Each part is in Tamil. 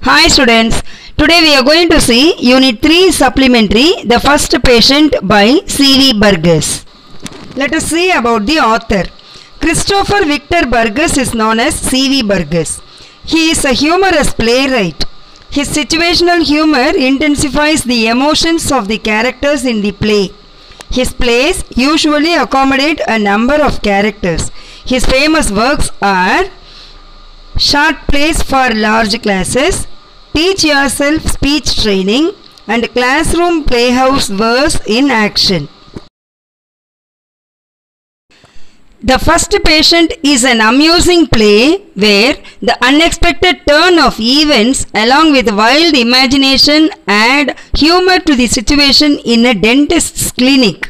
Hi students, today we are going to see Unit 3 Supplementary, the first patient by C.V. Burgess. Let us see about the author. Christopher Victor Burgess is known as C.V. Burgess. He is a humorous playwright. His situational humor intensifies the emotions of the characters in the play. His plays usually accommodate a number of characters. His famous works are short plays for large classes, teach yourself speech training, and classroom playhouse verse in action. The first patient is an amusing play where the unexpected turn of events along with wild imagination add humor to the situation in a dentist's clinic.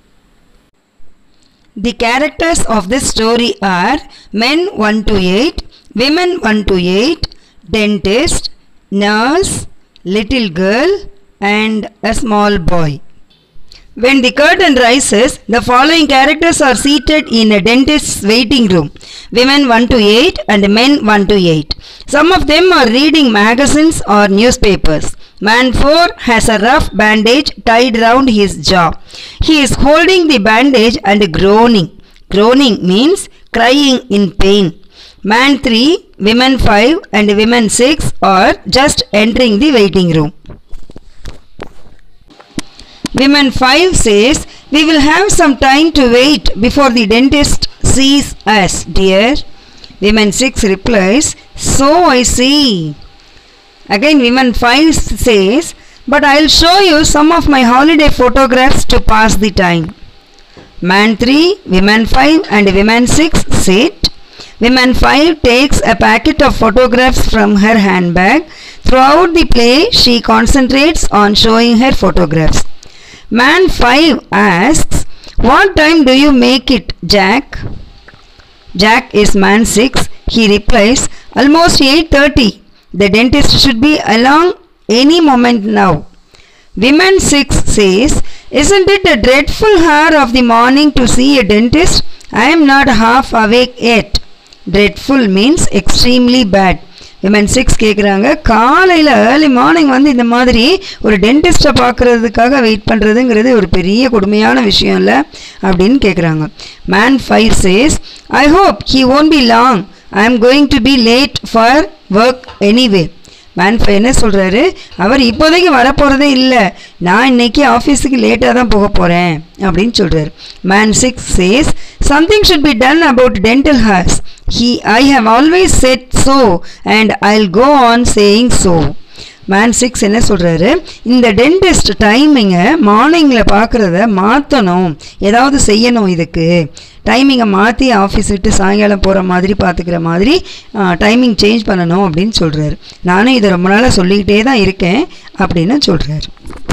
The characters of this story are men 1 to 8, women 1 to 8, dentist, nurse, little girl, and a small boy. When the curtain rises, the following characters are seated in a dentist's waiting room women 1 to 8 and men 1 to 8. Some of them are reading magazines or newspapers. Man 4 has a rough bandage tied round his jaw. He is holding the bandage and groaning. Groaning means crying in pain. Man 3, women 5 and women 6 are just entering the waiting room. Women 5 says, We will have some time to wait before the dentist sees us, dear. Women 6 replies, So I see. Again, women 5 says, But I'll show you some of my holiday photographs to pass the time. Man 3, women 5 and women 6 sit. Women 5 takes a packet of photographs from her handbag. Throughout the play, she concentrates on showing her photographs. Man 5 asks, What time do you make it, Jack? Jack is man 6. He replies, Almost 8.30. The dentist should be along any moment now. Women 6 says, Isn't it a dreadful hour of the morning to see a dentist? I am not half awake yet. Dreadful means extremely bad. Women six கேட்குறாங்க காலையில் ஏர்லி மார்னிங் வந்து இந்த மாதிரி ஒரு டென்டிஸ்ட்டை பார்க்குறதுக்காக வெயிட் பண்ணுறதுங்கிறது ஒரு பெரிய கொடுமையான விஷயம் இல்லை அப்படின்னு கேட்குறாங்க man five says I hope he won't be long I am going to be late for work anyway man five என்ன சொல்கிறாரு அவர் இப்போதைக்கு வரப்போகிறதே இல்லை நான் இன்னைக்கு ஆஃபீஸுக்கு லேட்டாக தான் போக போகிறேன் அப்படின்னு சொல்கிறார் man six says something should be done about dental horse he i have always said so and i'll go on saying so man six என்ன சொல்கிறாரு இந்த டென்டிஸ்ட் டைமிங்கை மார்னிங்கில் பார்க்குறத மாற்றணும் ஏதாவது செய்யணும் இதுக்கு டைமிங்கை மாற்றி ஆஃபீஸ் விட்டு சாயங்காலம் போகிற மாதிரி பார்த்துக்கிற மாதிரி டைமிங் சேஞ்ச் பண்ணணும் அப்படின்னு சொல்கிறாரு நானும் இதை ரொம்ப நாளாக சொல்லிக்கிட்டே தான் இருக்கேன் அப்படின்னு சொல்கிறாரு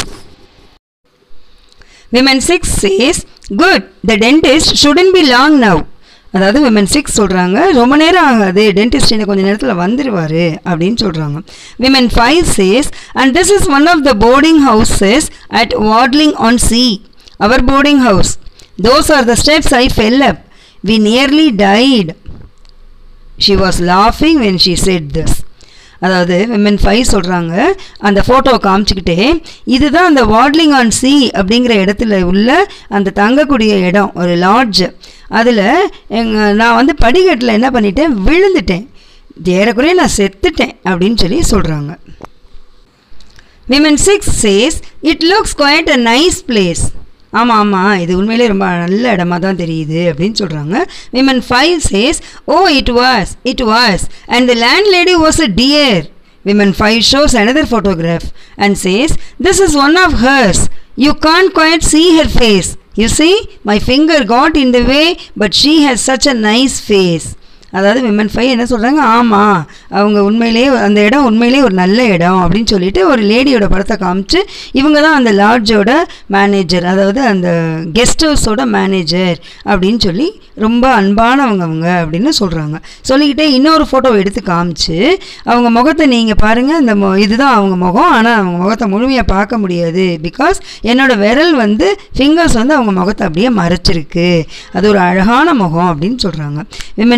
women six says good the dentist shouldn't be long now அதாவது விமன் சிக்ஸ் சொல்கிறாங்க ரொம்ப நேரம் ஆகாது டென்டிஸ்ட் இன்னும் கொஞ்சம் நேரத்தில் வந்துடுவார் அப்படின்னு சொல்கிறாங்க women five says and this is one of the boarding houses at Watling on sea our boarding house those are the steps I fell up we nearly died she was லாஃபிங் வென் ஷி செட் திஸ் அதாவது விமன் ஃபைவ் சொல்கிறாங்க அந்த ஃபோட்டோ காமிச்சிக்கிட்டே இதுதான் அந்த வாட்லிங் ஆன் சி அப்படிங்கிற இடத்துல உள்ள அந்த தங்கக்கூடிய இடம் ஒரு லாட்ஜ் அதில் எங்கள் நான் வந்து படிக்கட்டில் என்ன பண்ணிட்டேன் விழுந்துட்டேன் ஏறக்குறைய நான் செத்துட்டேன் அப்படின்னு சொல்லி சொல்கிறாங்க women six says it looks quite a nice place ஆமாம் ஆமாம் இது உண்மையிலே ரொம்ப நல்ல இடமா தான் தெரியுது அப்படின்னு சொல்கிறாங்க women five says oh it was it was and the landlady was a dear women five shows another photograph and says this is one of hers you can quite see her face you see my finger got in the way but she has such a nice face அதாவது விமன் ஃபைவ் என்ன சொல்கிறாங்க ஆமாம் அவங்க உண்மையிலே அந்த இடம் உண்மையிலே ஒரு நல்ல இடம் அப்படின்னு சொல்லிட்டு ஒரு லேடியோட படத்தை காமிச்சு இவங்க தான் அந்த லாட்ஜோட மேனேஜர் அதாவது அந்த கெஸ்ட் ஹவுஸோட மேனேஜர் அப்படின்னு சொல்லி ரொம்ப அன்பானவங்க அவங்க அப்படின்னு சொல்கிறாங்க சொல்லிக்கிட்டே இன்னொரு ஃபோட்டோவை எடுத்து காமிச்சு அவங்க முகத்தை நீங்கள் பாருங்கள் இந்த மொ இதுதான் அவங்க முகம் ஆனால் அவங்க முகத்தை முழுமையாக பார்க்க முடியாது பிகாஸ் என்னோட விரல் வந்து ஃபிங்கர்ஸ் வந்து அவங்க முகத்தை அப்படியே மறைச்சிருக்கு அது ஒரு அழகான முகம் அப்படின்னு சொல்கிறாங்க விமன் சிக்ஸ்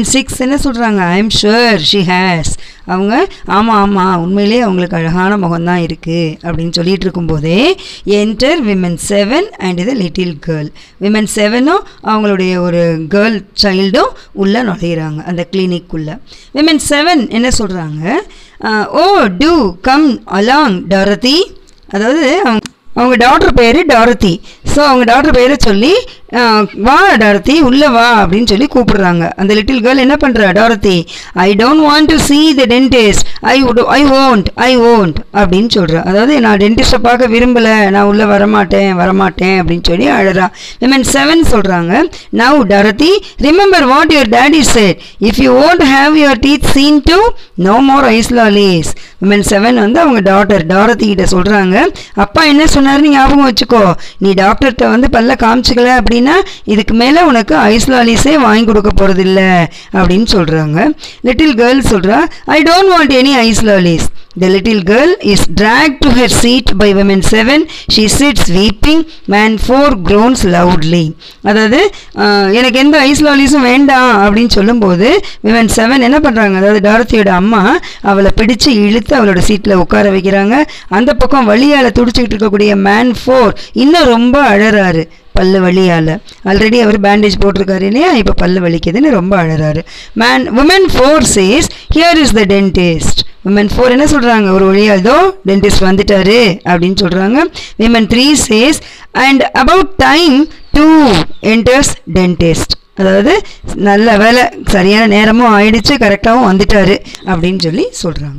என்ன சொல்கிறாங்க I am sure she has அவங்க ஆமாம் ஆமாம் உண்மையிலேயே அவங்களுக்கு அழகான முகம்தான் இருக்குது அப்படின்னு சொல்லிட்டு இருக்கும்போதே என்டர் விமன் செவன் அண்ட் இது லிட்டில் கேர்ள் விமன் செவனும் அவங்களுடைய ஒரு கேர்ள் சைல்டும் உள்ளே நுழையிறாங்க அந்த கிளினிக்குள்ளே விமன் செவன் என்ன சொல்கிறாங்க oh do come along Dorothy அதாவது அவங்க அவங்க டாக்டர் பேர் டாரதி ஸோ அவங்க டாக்டர் பேரை சொல்லி அஹ், வா டாரதி உள்ளே வா அப்படின்னு சொல்லி கூப்பிடுறாங்க அந்த லிட்டில் கேர்ள் என்ன பண்ணுறா Dorothy I don't want to see the dentist I would I won't I won't அப்படின்னு சொல்கிறா அதாவது நான் டென்டிஸ்ட்டை பார்க்க விரும்பலை நான் உள்ளே வரமாட்டேன் வரமாட்டேன் அப்படின்னு சொல்லி அழறா விமன் செவன் சொல்கிறாங்க now Dorothy remember what your daddy said if you won't have your teeth seen to no more ice lollies women seven வந்து அவங்க டாட்டர் டாரதி கிட்ட சொல்கிறாங்க அப்பா என்ன சொன்னாருன்னு ஞாபகம் வச்சுக்கோ நீ டாக்டர்கிட்ட வந்து பல்ல காமிச்சிக்கல அப்படின்னா இதுக்கு மேலே உனக்கு ஐஸ் லாலிஸே வாங்கி கொடுக்க போகிறதில்ல அப்படின்னு சொல்கிறாங்க லிட்டில் கேர்ள் சொல்கிறா I don't want any ice lollies The little girl is dragged to her seat by women seven. She sits weeping. Man four groans loudly. அதாவது ஆஹ், எனக்கு எந்த ஐஸ் லாலிஸும் வேண்டாம் அப்படின்னு சொல்லும்போது விமன் செவன் என்ன பண்ணுறாங்க அதாவது டாரத்தியோட அம்மா அவளை பிடிச்சு இழுத்து அவளோட சீட்டில் உட்கார வைக்கிறாங்க அந்த பக்கம் வழியால் துடிச்சிக்கிட்டு இருக்கக்கூடிய மேன் ஃபோர் இன்னும் ரொம்ப அழறாரு பல்லு வலியால் ஆல்ரெடி அவர் பேண்டேஜ் போட்டிருக்காரு இல்லையா இப்போ பல்லு வலிக்குதுன்னு ரொம்ப அழறாரு man women four says here is the dentist women four என்ன சொல்கிறாங்க ஒரு வழியாக இதோ டென்டிஸ்ட் வந்துட்டாரு அப்படின்னு சொல்கிறாங்க women three says and about time too enters dentist அதாவது நல்ல வேலை சரியான நேரமும் ஆயிடுச்சு கரெக்டாகவும் வந்துட்டாரு அப்படின்னு சொல்லி சொல்கிறாங்க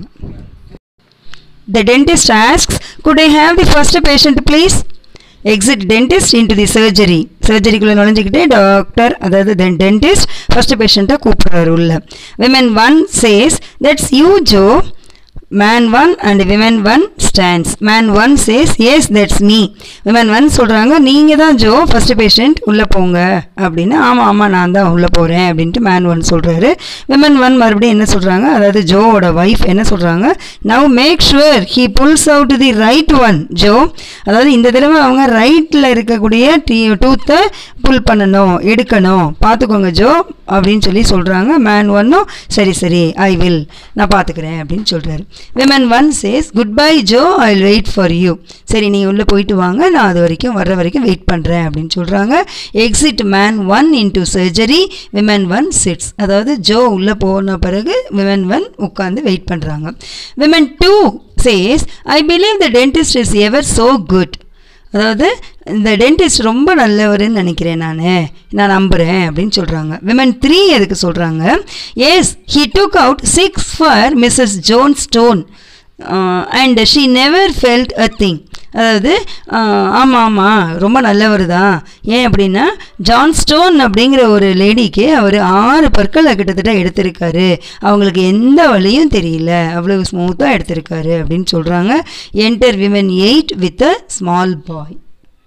The dentist asks, Could I have the first patient, please? Exit dentist into the surgery. சர்ஜரிக்குள்ளே நுழைஞ்சிக்கிட்டே டாக்டர் அதாவது தென் டென்டிஸ்ட் ஃபர்ஸ்ட் பேஷண்ட்டை கூப்பிட்றாரு உள்ள women one says that's you Joe man one and women one stands man one says yes that's me women one சொல்கிறாங்க நீங்கள் தான் ஜோ ஃபர்ஸ்ட் பேஷண்ட் உள்ளே போங்க அப்படின்னு ஆமாம் ஆமாம் நான் தான் உள்ளே போகிறேன் அப்படின்ட்டு மேன் ஒன் சொல்கிறாரு விமன் ஒன் மறுபடியும் என்ன சொல்கிறாங்க அதாவது ஜோவோட ஒய்ஃப் என்ன சொல்கிறாங்க now make sure he pulls out the right one Joe அதாவது இந்த தடவை அவங்க ரைட்டில் இருக்கக்கூடிய டீ டூத்தை புல் பண்ணணும் எடுக்கணும் பார்த்துக்கோங்க ஜோ அப்படின்னு சொல்லி சொல்கிறாங்க மேன் ஒன்னும் சரி சரி ஐ வில் நான் பார்த்துக்கிறேன் அப்படின்னு சொல்கிறாரு women one says goodbye Joe I will wait for you சரி நீங்கள் உள்ளே போயிட்டு வாங்க நான் அது வரைக்கும் வர்ற வரைக்கும் வெயிட் பண்ணுறேன் அப்படின்னு சொல்கிறாங்க exit man one into surgery women one sits அதாவது ஜோ உள்ளே போன பிறகு விமன் ஒன் உட்காந்து வெயிட் பண்ணுறாங்க women two says I believe the dentist is ever so good அதாவது இந்த டென்டிஸ்ட் ரொம்ப நல்லவருன்னு நினைக்கிறேன் நான் நான் நம்புகிறேன் அப்படின்னு சொல்கிறாங்க விமன் த்ரீ எதுக்கு சொல்கிறாங்க yes he took out six for Mrs Joan Stone and she never felt a thing அதாவது ஆமாம் ஆமாம் ரொம்ப நல்லவர் தான் ஏன் அப்படின்னா ஜான் ஸ்டோன் அப்படிங்கிற ஒரு லேடிக்கு அவர் ஆறு பற்களை கிட்டத்தட்ட எடுத்திருக்காரு அவங்களுக்கு எந்த வழியும் தெரியல அவ்வளவு ஸ்மூத்தாக எடுத்திருக்காரு அப்படின்னு சொல்கிறாங்க enter women eight with a small boy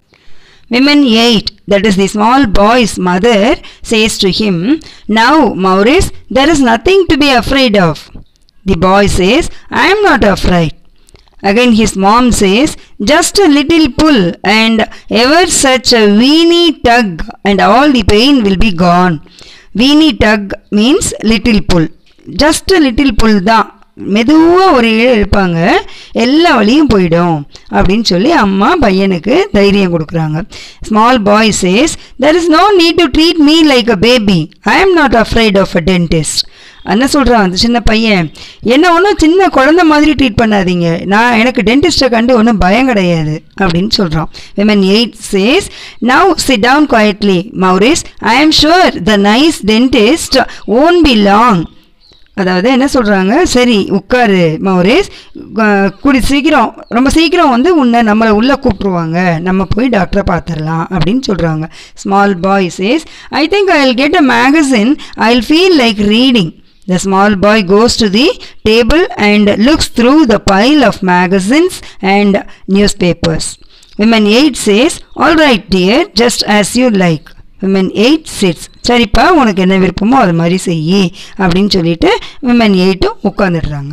Women 8, that is the small boy's mother, says to him, Now, Maurice, there is nothing to be afraid of. The boy says, I am not afraid. Again, his mom says, Just a little pull, and ever such a weeny tug, and all the pain will be gone. Weeny tug means little pull. Just a little pull தான் மெதுவாக ஒரு இழு இழுப்பாங்க எல்லா வழியும் போயிடும் அப்படின்னு சொல்லி அம்மா பையனுக்கு தைரியம் கொடுக்குறாங்க small boy says there is no need to treat me like a baby I am not afraid of a dentist என்ன சொல்கிறான் அந்த சின்ன பையன் என்ன ஒன்றும் சின்ன குழந்த மாதிரி ட்ரீட் பண்ணாதீங்க நான் எனக்கு டென்டிஸ்ட்டை கண்டு ஒன்றும் பயம் கிடையாது அப்படின்னு சொல்கிறான் women eight says now sit down quietly Maurice I am sure the nice dentist won't be long அதாவது என்ன சொல்கிறாங்க சரி உட்காரு மௌரேஸ் கு- கூடி சீக்கிரம் ரொம்ப சீக்கிரம் வந்து உன்னை நம்மளை உள்ளே கூப்பிட்ருவாங்க நம்ம போய் டாக்டரை பார்த்துடலாம் அப்படின்னு சொல்கிறாங்க small boy says I think I will get a magazine I will feel like reading The small boy goes to the table and looks through the pile of magazines and newspapers. Women 8 says, All right, dear, just as you like. Women eight sits சரிப்பா உனக்கு என்ன விருப்பமோ அது மாதிரி செய் அப்படின்னு சொல்லிட்டு விமன் எயிட்டும் உட்காந்துடுறாங்க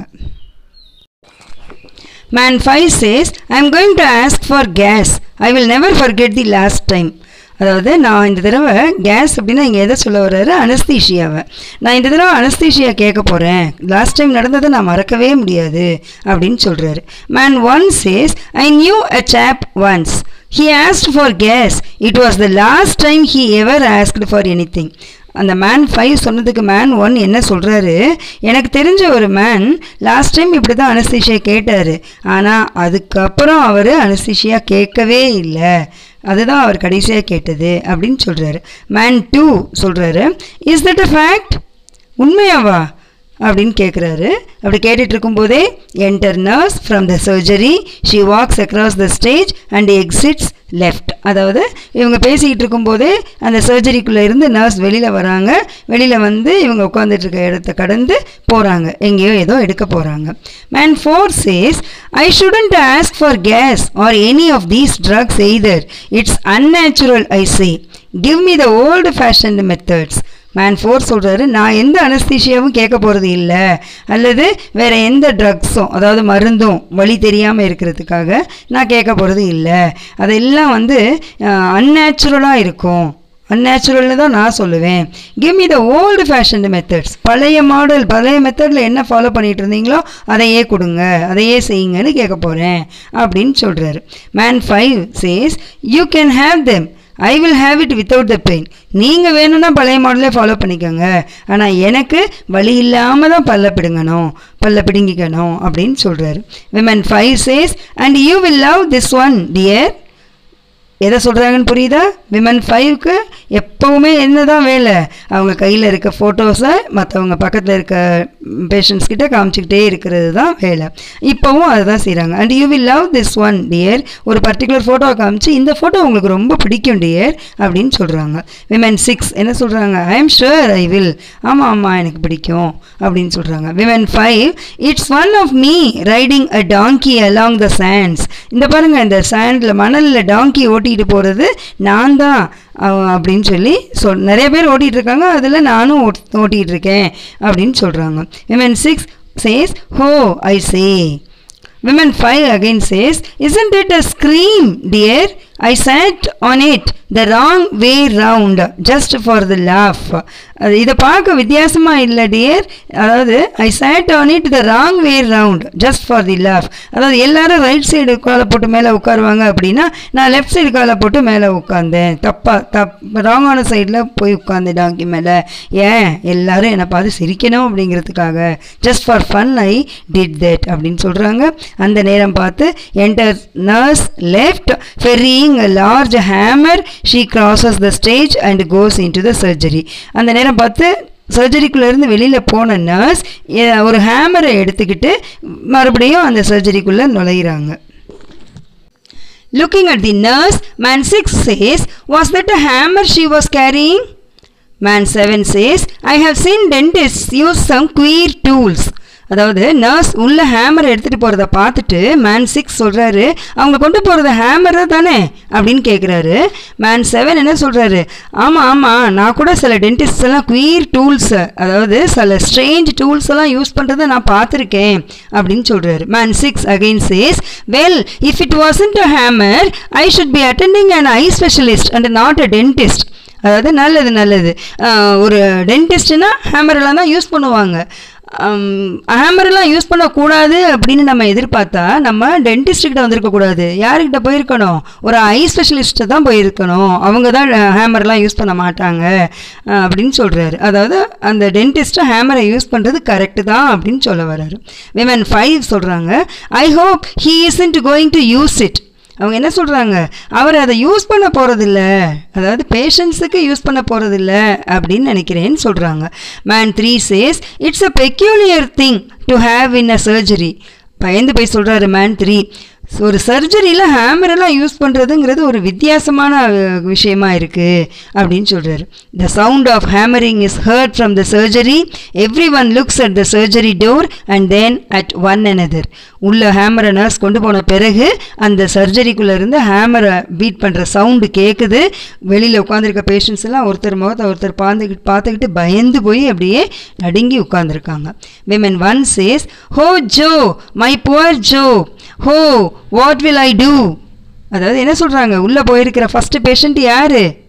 man five says I am going to ask for gas I will never forget the last time அதாவது நான் இந்த தடவை கேஸ் அப்படின்னா இங்கே எதை சொல்ல வர்றாரு அனஸ்தீஷியாவை நான் இந்த தடவை அனஸ்தீஷியா கேட்க போகிறேன் லாஸ்ட் டைம் நடந்ததை நான் மறக்கவே முடியாது அப்படின்னு சொல்கிறாரு man one says I knew a chap once he asked for gas it was the last time he ever asked for anything அந்த மேன் ஃபைவ் சொன்னதுக்கு மேன் ஒன் என்ன சொல்கிறாரு எனக்கு தெரிஞ்ச ஒரு மேன் லாஸ்ட் டைம் இப்படி தான் அனஸ்தீஷியா கேட்டார் ஆனால் அதுக்கப்புறம் அவர் அனஸ்தீஷியா கேட்கவே இல்லை அதுதான் அவர் கடைசியாக கேட்டது அப்படின்னு சொல்கிறாரு மேன் டூ சொல்கிறாரு இஸ் தட் அ ஃபேக்ட் உண்மையாவா அப்படின்னு கேட்குறாரு அப்படி கேட்டுட்டு இருக்கும்போதே enter nurse from the surgery she walks across the stage and exits left அதாவது இவங்க பேசிக்கிட்டு இருக்கும்போதே அந்த சர்ஜரிக்குள்ளே இருந்து நர்ஸ் வெளியில் வராங்க வெளியில் வந்து இவங்க உட்காந்துட்டு இருக்க இடத்த கடந்து போகிறாங்க எங்கேயோ ஏதோ எடுக்க போகிறாங்க man four says I shouldn't ask for gas are any of these drugs either it's unnatural I say give me the old fashion methods man four சொல்கிறாரு நான் எந்த அனஸ்தீஷியாவும் கேட்க போகிறது இல்லை அல்லது வேறு எந்த ட்ரக்ஸும் அதாவது மருந்தும் வழி தெரியாமல் இருக்கிறதுக்காக நான் கேட்க போகிறது இல்லை அதெல்லாம் வந்து அன்நேச்சுரலாக இருக்கும் அன்நேச்சுரல்னு தான் நான் சொல்லுவேன் give me the old fashion methods பழைய மாடல் பழைய மெத்தடில் என்ன ஃபாலோ பண்ணிகிட்டு இருந்தீங்களோ அதையே கொடுங்க அதையே செய்யுங்கன்னு கேட்க போகிறேன் அப்படின்னு சொல்கிறாரு man five says you can have them I will have it without the pain நீங்கள் வேணும்னா பழைய மாடலே ஃபாலோ பண்ணிக்கோங்க ஆனால் எனக்கு வழி இல்லாமல் தான் பல்ல பிடுங்கணும் பல்ல பிடுங்கிக்கணும் அப்படின்னு சொல்கிறாரு women five says and you will love this one dear எதை சொல்கிறாங்கன்னு புரியுதா விமன் ஃபைவ்க்கு எப்போவுமே என்ன தான் வேலை அவங்க கையில் இருக்க ஃபோட்டோஸை மற்றவங்க பக்கத்தில் இருக்க பேஷண்ட்ஸ் கிட்ட காமிச்சிக்கிட்டே இருக்கிறது தான் வேலை இப்போவும் அதுதான் செய்கிறாங்க and you will love this one dear ஒரு பர்டிகுலர் ஃபோட்டோவை காமிச்சு இந்த ஃபோட்டோ உங்களுக்கு ரொம்ப பிடிக்கும் டியர் அப்படின்னு சொல்கிறாங்க விமன் சிக்ஸ் என்ன சொல்கிறாங்க I am sure I will ஆமாம் ஆமாம் எனக்கு பிடிக்கும் அப்படின்னு சொல்கிறாங்க women five it's one of me riding a donkey along the sands இந்த பாருங்கள் இந்த சாண்டில் மணலில் டாங்கி ஓட்டிகிட்டு போகிறது நான் தான் அப்படின்னு சொல்லி சொல் நிறைய பேர் ஓட்டிகிட்டு இருக்காங்க அதில் நானும் ஓட் ஓட்டிகிட்டு இருக்கேன் அப்படின்னு சொல்கிறாங்க women six says oh I say women five again says isn't it a scream dear I sat on it the wrong way round just for the laugh அது இதை பார்க்க வித்தியாசமாக இல்லை டியர் அதாவது ஐ sat on it the wrong way round just for the laugh அதாவது எல்லாரும் ரைட் சைடு காலை போட்டு மேலே உட்காருவாங்க அப்படின்னா நான் லெஃப்ட் சைடு காலை போட்டு மேலே உட்காந்தேன் தப்பா தப் ராங்கான சைடில் போய் உட்காந்தேன் டாங்கி மேலே ஏன் எல்லாரும் என்னை பார்த்து சிரிக்கணும் அப்படிங்கிறதுக்காக just for fun I did that அப்படின்னு சொல்கிறாங்க அந்த நேரம் பார்த்து enter nurse left ferrying a large hammer she crosses the stage and goes into the surgery அந்த நேரம் பார்த்து சர்ஜரிக்குள்ளேருந்து வெளியில் போன நர்ஸ் ஒரு ஹேமரை எடுத்துக்கிட்டு மறுபடியும் அந்த சர்ஜரிக்குள்ளே நுழையிறாங்க Looking at the nurse, man 6 says, Was that a hammer she was carrying? Man 7 says, I have seen dentists use some queer tools. அதாவது நர்ஸ் உள்ள ஹேமரை எடுத்துகிட்டு போகிறத பார்த்துட்டு மேன் சிக்ஸ் சொல்கிறாரு அவங்க கொண்டு போகிறது ஹேமர் தானே அப்படின்னு கேட்குறாரு மேன் செவன் என்ன சொல்கிறாரு ஆமாம் ஆமாம் நான் கூட சில டென்டிஸ்ட் எல்லாம் குயர் டூல்ஸ் அதாவது சில ஸ்ட்ரேஞ்ச் டூல்ஸ் எல்லாம் யூஸ் பண்ணுறதை நான் பார்த்துருக்கேன் அப்படின்னு சொல்கிறாரு man six again says well if it wasn't a hammer I should be attending an eye specialist and not a dentist அதாவது நல்லது நல்லது ஒரு டென்டிஸ்ட்னா ஹேமரெல்லாம் தான் யூஸ் பண்ணுவாங்க ஹேமரெல்லாம் யூஸ் பண்ணக்கூடாது அப்படின்னு நம்ம எதிர்பார்த்தா நம்ம டென்டிஸ்ட்கிட்ட வந்திருக்கக்கூடாது யாருக்கிட்ட போயிருக்கணும் ஒரு ஐ ஸ்பெஷலிஸ்ட்டை தான் போயிருக்கணும் அவங்க தான் ஹேமர்லாம் யூஸ் பண்ண மாட்டாங்க அப்படின்னு சொல்கிறாரு அதாவது அந்த டென்டிஸ்ட்டை ஹேமரை யூஸ் பண்ணுறது கரெக்டு தான் அப்படின்னு சொல்ல வர்றாரு விமன் ஃபைவ் சொல்கிறாங்க I hope he isn't going to use it அவங்க என்ன சொல்கிறாங்க அவர் அதை யூஸ் பண்ண போகிறதில்ல அதாவது பேஷண்ட்ஸுக்கு யூஸ் பண்ண போகிறதில்ல அப்படின்னு நினைக்கிறேன்னு சொல்கிறாங்க man three says it's a peculiar thing to have in a surgery பயந்து போய் சொல்கிறாரு மேன் த்ரீ ஒரு சர்ஜரியில் ஹேமரெல்லாம் யூஸ் பண்ணுறதுங்கிறது ஒரு வித்தியாசமான விஷயமா இருக்குது அப்படின்னு சொல்கிறாரு the sound of hammering is heard from the surgery everyone looks at the surgery door and then at one another உள்ள ஹேமரை நர்ஸ் கொண்டு போன பிறகு அந்த சர்ஜரிக்குள்ளே இருந்து ஹேமரை பீட் பண்ணுற சவுண்டு கேட்குது வெளியில் உட்காந்துருக்க பேஷண்ட்ஸ் எல்லாம் ஒருத்தர் முகத்தை ஒருத்தர் பார்த்துக்கிட்டு பார்த்துக்கிட்டு பயந்து போய் அப்படியே நடுங்கி உட்காந்துருக்காங்க women one says oh Joe my poor Joe oh what will I do அதாவது என்ன சொல்கிறாங்க உள்ளே போயிருக்கிற ஃபஸ்ட்டு பேஷண்ட் யார்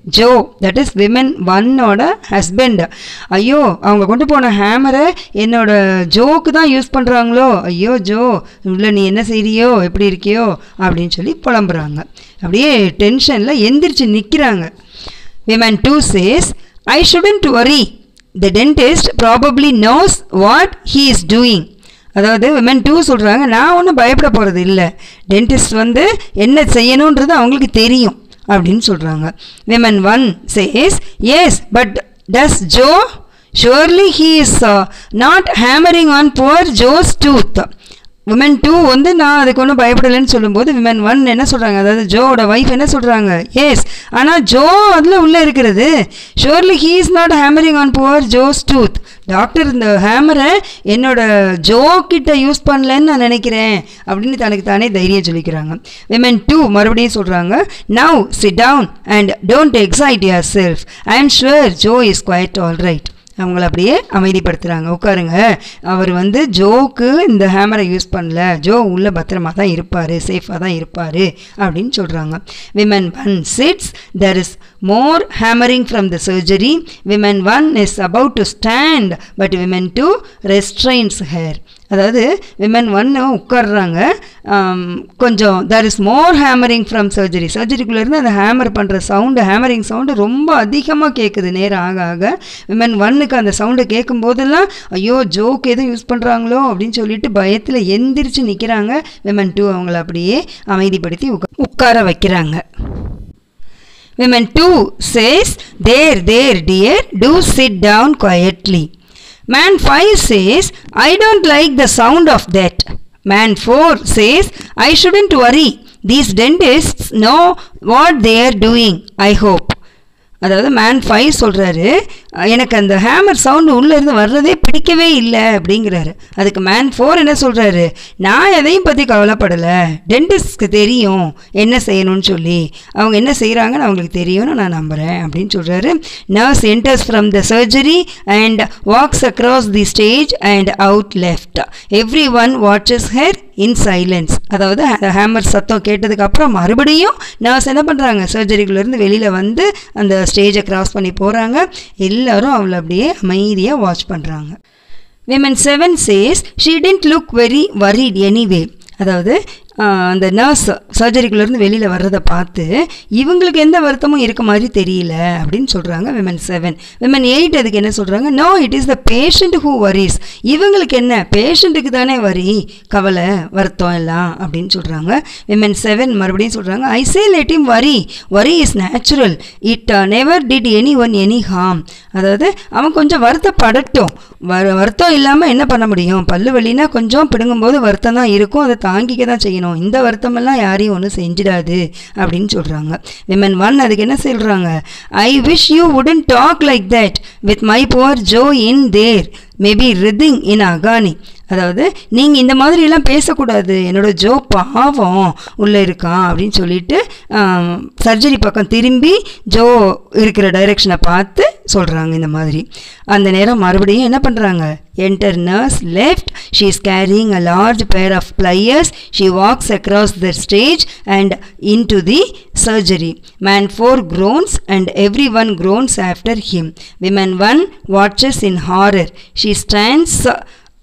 ஜோ தட் இஸ் விமன் ஒன்னோட ஹஸ்பண்ட் ஐயோ அவங்க கொண்டு போன ஹேமரை என்னோட ஜோக்கு தான் யூஸ் பண்ணுறாங்களோ ஐயோ ஜோ இல்லை நீ என்ன செய்றியோ எப்படி இருக்கியோ அப்படின்னு சொல்லி புலம்புறாங்க அப்படியே டென்ஷனில் எந்திரிச்சு நிற்கிறாங்க women two says I shouldn't worry the dentist probably knows what he is doing அதாவது விமன் டூ சொல்கிறாங்க நான் ஒன்றும் பயப்பட போகிறது இல்லை டென்டிஸ்ட் வந்து என்ன செய்யணுன்றது அவங்களுக்கு தெரியும் அப்படின்னு சொல்கிறாங்க women one says yes but does Joe surely he is not hammering on poor Joe's tooth women two வந்து நான் அதுக்கு ஒன்றும் பயப்படலைன்னு சொல்லும்போது விமன் ஒன் என்ன சொல்கிறாங்க அதாவது ஜோவோட ஒய்ஃப் என்ன சொல்கிறாங்க எஸ் ஆனால் ஜோ அதில் உள்ளே இருக்கிறது surely he is not hammering on poor Joe's tooth doctor இந்த ஹேமரை என்னோட ஜோ கிட்ட யூஸ் பண்ணலன்னு நான் நினைக்கிறேன் அப்படின்னு தனக்கு தானே தைரியம் சொல்லிக்கிறாங்க விமன் டூ மறுபடியும் சொல்கிறாங்க now sit down and don't excite yourself I am sure Joe is quite all right அவங்கள அப்படியே அமைதிப்படுத்துகிறாங்க உட்காருங்க அவர் வந்து ஜோக்கு இந்த ஹேமரை யூஸ் பண்ணல ஜோ உள்ள பத்திரமா தான் இருப்பார் சேஃபாக தான் இருப்பார் அப்படின்னு சொல்கிறாங்க women one sits there is more hammering from the surgery women one is about to stand but women two restrains her அதாவது விமன் ஒன்று உட்காடுறாங்க கொஞ்சம் there is more hammering from surgery சர்ஜரிக்குள்ளேருந்து அந்த ஹேமர் பண்ணுற சவுண்டு ஹேமரிங் சவுண்டு ரொம்ப அதிகமாக கேட்குது நேரம் ஆக ஆக விமன் ஒன்னுக்கு அந்த சவுண்டை கேட்கும் போதெல்லாம் ஐயோ ஜோக் எதுவும் யூஸ் பண்ணுறாங்களோ அப்படின்னு சொல்லிட்டு பயத்தில் எந்திரிச்சு நிற்கிறாங்க விமன் டூ அவங்கள அப்படியே அமைதிப்படுத்தி உட்கா உட்கார வைக்கிறாங்க women two says there there dear do sit down quietly Man 5 says, I don't like the sound of that. Man 4 says, I shouldn't worry. These dentists know what they are doing, I hope. அதாவது மேன் ஃபைவ் சொல்கிறாரு எனக்கு அந்த ஹேமர் சவுண்டு உள்ளேருந்து வர்றதே பிடிக்கவே இல்லை அப்படிங்கிறாரு அதுக்கு மேன் ஃபோர் என்ன சொல்கிறாரு நான் எதையும் பற்றி கவலைப்படலை டென்டிஸ்ட்க்கு தெரியும் என்ன செய்யணும்னு சொல்லி அவங்க என்ன செய்கிறாங்கன்னு அவங்களுக்கு தெரியும்னு நான் நம்புகிறேன் அப்படின்னு சொல்கிறாரு nurse enters from the surgery and walks across the stage and out left everyone watches her in silence அதாவது அந்த ஹேமர் சத்தம் கேட்டதுக்கு அப்புறம் மறுபடியும் நர்ஸ் என்ன பண்ணுறாங்க சர்ஜரிக்குள்ளேருந்து வெளியில் வந்து அந்த ஸ்டேஜை கிராஸ் பண்ணி போகிறாங்க எல்லாரும் அவளை அப்படியே அமைதியாக வாட்ச் பண்ணுறாங்க women seven says she didn't look very worried anyway அதாவது அந்த நர்ஸ் சர்ஜரிக்குள்ளேருந்து வெளியில் வர்றதை பார்த்து இவங்களுக்கு எந்த வருத்தமும் இருக்க மாதிரி தெரியல அப்படின்னு சொல்கிறாங்க விமன் செவன் விமன் எயிட் அதுக்கு என்ன சொல்கிறாங்க no it is the patient who worries இவங்களுக்கு என்ன பேஷண்ட்டுக்கு தானே வரி கவலை வருத்தம் எல்லாம் அப்படின்னு சொல்கிறாங்க விமன் செவன் மறுபடியும் சொல்கிறாங்க ஐ சே let him worry worry is natural it never did anyone any harm அதாவது அவன் கொஞ்சம் வருத்தப்படட்டும் வ வருத்தம் இல்லாமல் என்ன பண்ண முடியும் பல்லு வலினா கொஞ்சம் பிடுங்கும்போது வருத்தம் தான் இருக்கும் அதை தாங்கிக்க தான் செய்யணும் இந்த வருத்தமெல்லாம் யாரையும் ஒன்றும் செஞ்சிடாது அப்படின்னு சொல்கிறாங்க விமன் ஒன் அதுக்கு என்ன சொல்கிறாங்க I wish you wouldn't talk like that with my poor Joe in there maybe writhing in agony அதாவது நீங்கள் இந்த மாதிரிலாம் பேசக்கூடாது என்னோட ஜோ பாவம் உள்ளே இருக்கான் அப்படின்னு சொல்லிட்டு சர்ஜரி பக்கம் திரும்பி ஜோ இருக்கிற டைரெக்ஷனை பார்த்து சொல்கிறாங்க இந்த மாதிரி அந்த நேரம் மறுபடியும் என்ன பண்ணுறாங்க enter nurse left she is carrying a large pair of pliers she walks across the stage and into the surgery man four groans and everyone groans after him. Woman 1 watches in horror. She stands uh,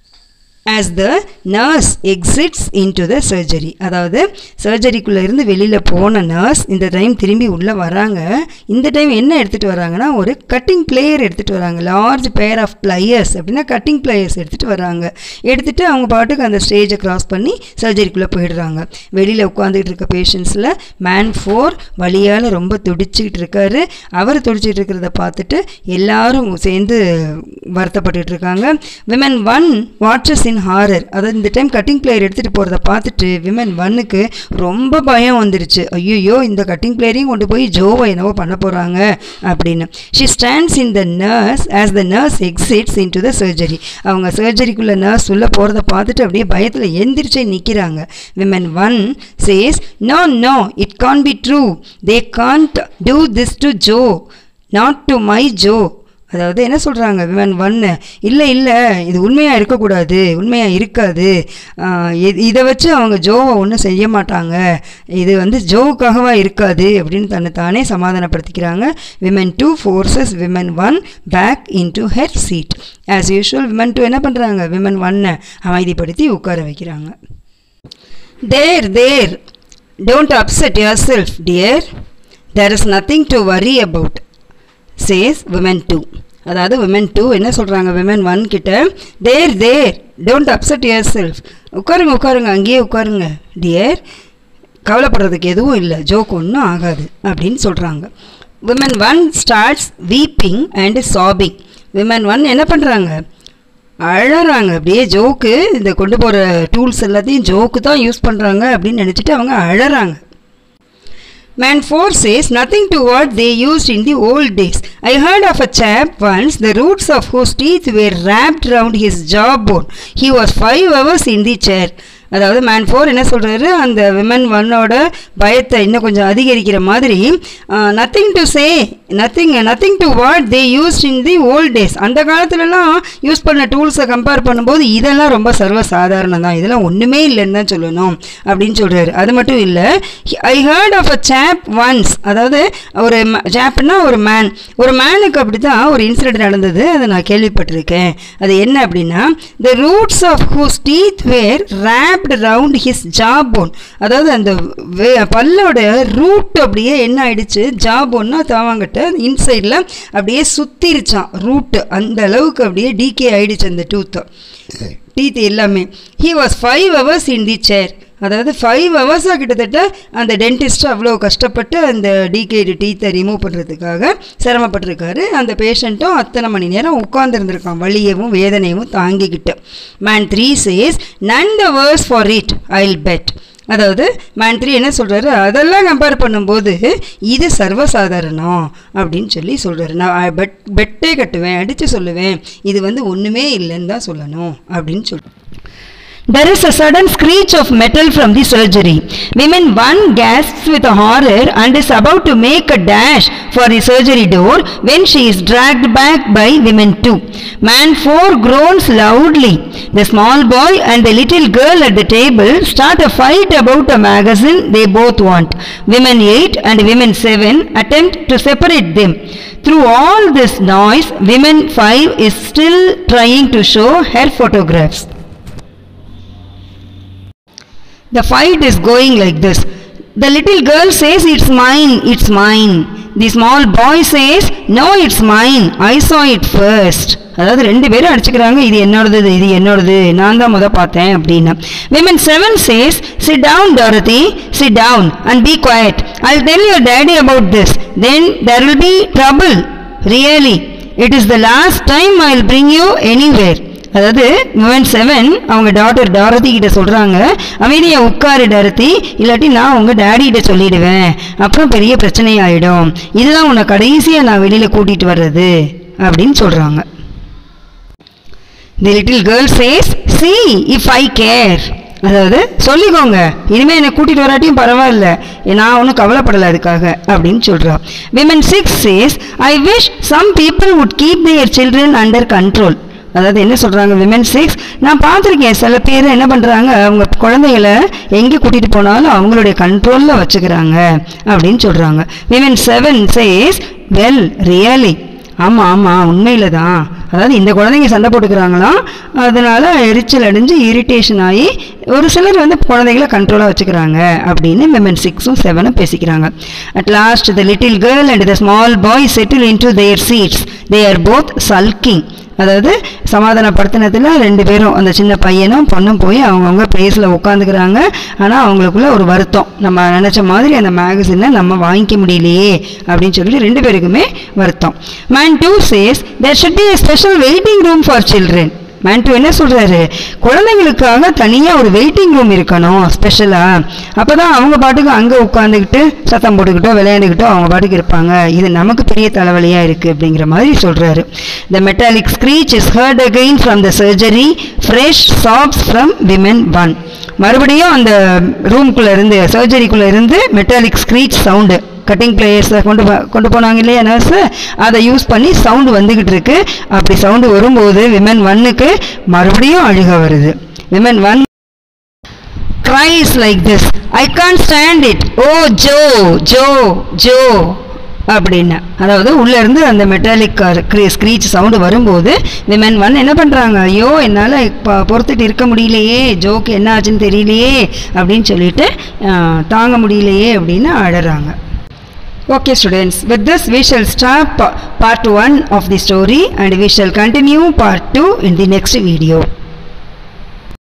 as the nurse exits into the surgery அதாவது சர்ஜரிக்குள்ளே இருந்து வெளியில் போன நர்ஸ் இந்த டைம் திரும்பி உள்ளே வராங்க இந்த டைம் என்ன எடுத்துகிட்டு வராங்கன்னா ஒரு கட்டிங் பிளேயர் எடுத்துகிட்டு வராங்க லார்ஜ் பேர் ஆஃப் பிளையர்ஸ் அப்படின்னா கட்டிங் பிளேயர்ஸ் எடுத்துகிட்டு வராங்க எடுத்துகிட்டு அவங்க பாட்டுக்கு அந்த ஸ்டேஜை கிராஸ் பண்ணி சர்ஜரிக்குள்ளே போயிடுறாங்க வெளியில் உட்காந்துக்கிட்டு இருக்க பேஷண்ட்ஸில் மேன் ஃபோர் வழியால் ரொம்ப துடிச்சிக்கிட்டு இருக்காரு அவர் துடிச்சிட்டு இருக்கிறத பார்த்துட்டு எல்லாரும் சேர்ந்து வருத்தப்பட்டுட்டு இருக்காங்க women one watches in horror அதாவது இந்த டைம் கட்டிங் பிளேயர் எடுத்துகிட்டு போகிறத பார்த்துட்டு விமன் ஒன்னுக்கு ரொம்ப பயம் வந்துருச்சு ஐயோ இந்த கட்டிங் பிளேயரையும் கொண்டு போய் ஜோவை என்னவோ பண்ண போகிறாங்க அப்படின்னு she stands in the nurse as the nurse exits into the surgery அவங்க சர்ஜரிக்குள்ளே நர்ஸ் உள்ளே போகிறத பார்த்துட்டு அப்படியே பயத்தில் எந்திரிச்சே நிற்கிறாங்க women one says no no it can't be true they can't do this to Joe not to my Joe அதாவது என்ன சொல்கிறாங்க விமன் ஒன்று இல்லை இல்லை இது உண்மையாக இருக்கக்கூடாது உண்மையாக இருக்காது ஆஹ் இ- இதை வச்சு அவங்க ஜோவை ஒன்றும் செய்ய மாட்டாங்க இது வந்து ஜோவுக்காகவா இருக்காது அப்படின்னு தன்னை தானே சமாதானப்படுத்திக்கிறாங்க women two forces women one back into her seat as usual women two என்ன பண்ணுறாங்க விமன் ஒன்னை அமைதிப்படுத்தி உட்கார வைக்கிறாங்க there there don't upset yourself dear there is nothing to worry about says women two அதாவது விமன் டூ என்ன சொல்கிறாங்க விமன் ஒன் கிட்ட there there don't upset yourself உட்காருங்க உட்காருங்க அங்கேயே உட்காருங்க டியர் கவலைப்படுறதுக்கு எதுவும் இல்லை ஜோக் ஒன்றும் ஆகாது அப்படின்னு சொல்கிறாங்க women one starts weeping and sobbing women one என்ன பண்ணுறாங்க அழறாங்க அப்படியே ஜோக்கு இந்த கொண்டு போகிற டூல்ஸ் எல்லாத்தையும் ஜோக்கு தான் யூஸ் பண்ணுறாங்க அப்படின்னு நினச்சிட்டு அவங்க அழறாங்க Man 4 says nothing to what they used in the old days. I heard of a chap once, the roots of whose teeth were wrapped round his jawbone. He was five hours in the chair. அதாவது மேன் ஃபோர் என்ன சொல்கிறாரு அந்த விமன் ஒன்னோட பயத்தை இன்னும் கொஞ்சம் அதிகரிக்கிற மாதிரி nothing to say nothing nothing to what they used in the old days அந்த காலத்துலலாம் யூஸ் பண்ண டூல்ஸை கம்பேர் பண்ணும்போது இதெல்லாம் ரொம்ப சர்வ சாதாரணம் தான் இதெல்லாம் ஒன்றுமே இல்லைன்னு தான் சொல்லணும் அப்படின்னு சொல்கிறாரு அது மட்டும் இல்லை I heard of a chap once அதாவது ஒரு சேப்னா ஒரு மேன் ஒரு மேனுக்கு அப்படி தான் ஒரு இன்சிடென்ட் நடந்தது அதை நான் கேள்விப்பட்டிருக்கேன் அது என்ன அப்படின்னா the roots of whose teeth were wrapped round his jawbone அதாவது அந்த வே- பல்லோட ரூட் அப்படியே என்ன ஆயிடுச்சு ஜாபோன்னா தாவாங்கிட்ட இன்சைடில் அப்படியே சுத்திருச்சான் ரூட்டு அந்த அளவுக்கு அப்படியே டிகே ஆயிடுச்சு அந்த டூத்தை டீத் எல்லாமே he was five hours in the chair அதாவது ஃபைவ் ஹவர்ஸாக கிட்டத்தட்ட அந்த டென்டிஸ்ட் அவ்வளோ கஷ்டப்பட்டு அந்த டிகேடு டீத்தை ரிமூவ் பண்ணுறதுக்காக சிரமப்பட்டிருக்காரு அந்த பேஷண்ட்டும் அத்தனை மணி நேரம் உட்காந்துருந்துருக்கான் வலியவும் வேதனையும் தாங்கிக்கிட்டு man three says none the worse for it I'll bet அதாவது மேன் த்ரீ என்ன சொல்கிறாரு அதெல்லாம் கம்பேர் பண்ணும்போது இது சர்வசாதாரணம் அப்படின்னு சொல்லி சொல்கிறாரு நான் பெட் பெட்டே கட்டுவேன் அடித்து சொல்லுவேன் இது வந்து ஒன்றுமே இல்லைன்னு தான் சொல்லணும் அப்படின்னு சொல் There is a sudden screech of metal from the surgery. Women one gasps with a horror and is about to make a dash for the surgery door when she is dragged back by women two. Man four groans loudly. The small boy and the little girl at the table start a fight about a magazine they both want. Women eight and women seven attempt to separate them. Through all this noise, women five is still trying to show her photographs. The fight is going like this. The little girl says, It's mine, it's mine. The small boy says, No, it's mine. I saw it first. அதாவது ரெண்டு பேரும் அடிச்சுக்கிறாங்க இது என்னோடது இது என்னோடது நான் தான் முத பார்த்தேன் அப்படின்னு women seven says sit down Dorothy sit down and be quiet I tell your daddy about this then there will be trouble really it is the last time I will bring you anywhere அதாவது விமன் செவன் அவங்க டாட்டர் டாரதி கிட்ட சொல்கிறாங்க அமைதியை உட்காரு டாரதி இல்லாட்டி நான் உங்கள் டேடி கிட்ட சொல்லிடுவேன் அப்புறம் பெரிய பிரச்சனை ஆகிடும் இதுதான் உன்னை கடைசியாக நான் வெளியில் கூட்டிகிட்டு வர்றது அப்படின்னு சொல்கிறாங்க the little girl says see if I care அதாவது சொல்லிக்கோங்க இனிமேல் என்னை கூட்டிகிட்டு வராட்டியும் பரவாயில்ல நான் ஒன்றும் கவலைப்படலை அதுக்காக அப்படின்னு சொல்கிறா women six says I wish some people would keep their children under control அதாவது என்ன சொல்கிறாங்க விமன் சிக்ஸ் நான் பார்த்துருக்கேன் சில பேர் என்ன பண்ணுறாங்க அவங்க குழந்தைகளை எங்கே கூட்டிகிட்டு போனாலும் அவங்களுடைய கண்ட்ரோலில் வச்சுக்கிறாங்க அப்படின்னு சொல்கிறாங்க women seven says well really ஆமாம் ஆமாம் உண்மையில் தான் அதாவது இந்த குழந்தைங்க சண்டை போட்டுக்கிறாங்களாம் அதனால் எரிச்சல் அடைஞ்சு இரிட்டேஷன் ஆகி ஒரு சிலர் வந்து குழந்தைகளை கண்ட்ரோலாக வச்சுக்கிறாங்க அப்படின்னு விமன் சிக்ஸும் செவனும் பேசிக்கிறாங்க at last the little girl and the small boy settle into their seats they are both sulking அதாவது சமாதானப்படுத்தினத்தில் ரெண்டு பேரும் அந்த சின்ன பையனும் பொண்ணும் போய் அவங்கவுங்க பிளேஸில் உட்காந்துக்கிறாங்க ஆனால் அவங்களுக்குள்ள ஒரு வருத்தம் நம்ம நினச்ச மாதிரி அந்த மேகசினை நம்ம வாங்கிக்க முடியலையே அப்படின்னு சொல்லிட்டு ரெண்டு பேருக்குமே வருத்தம் man two says there should be a special waiting room for children man two என்ன சொல்கிறாரு குழந்தைங்களுக்காக தனியாக ஒரு வெயிட்டிங் ரூம் இருக்கணும் ஸ்பெஷலாக அப்போ தான் அவங்க பாட்டுக்கு அங்கே உட்காந்துக்கிட்டு சத்தம் போட்டுக்கிட்டோ விளையாண்டுக்கிட்டோ அவங்க பாட்டுக்கு இருப்பாங்க இது நமக்கு பெரிய தலைவலியாக இருக்குது அப்படிங்கிற மாதிரி சொல்கிறாரு the metallic screech is heard again from the surgery fresh sobs from women one மறுபடியும் அந்த ரூம்குள்ளே இருந்து சர்ஜரிக்குள்ளே இருந்து மெட்டாலிக் ஸ்க்ரீச் சவுண்டு கட்டிங் பிளேயர்ஸை கொண்டு போ- கொண்டு போனாங்க இல்லையா நர்ஸு அதை யூஸ் பண்ணி சவுண்டு வந்துக்கிட்டு இருக்கு அப்படி சவுண்டு வரும்போது விமன் ஒன்னுக்கு மறுபடியும் அழுக வருது women one cries like this I can't stand it oh Joe Joe Joe அப்படின்னு அதாவது உள்ள இருந்து அந்த மெட்டாலிக் ஸ்க்ரீச் சவுண்டு வரும்போது விமன் ஒன் என்ன பண்ணுறாங்க ஐயோ என்னால் இப்போ பொறுத்துட்டு இருக்க முடியலையே ஜோக்கு என்ன ஆச்சுன்னு தெரியலையே அப்படின்னு சொல்லிட்டு ஆஹ், தாங்க முடியலையே அப்படின்னு அழறாங்க Okay students, with this we shall stop part 1 of the story and we shall continue part 2 in the next video.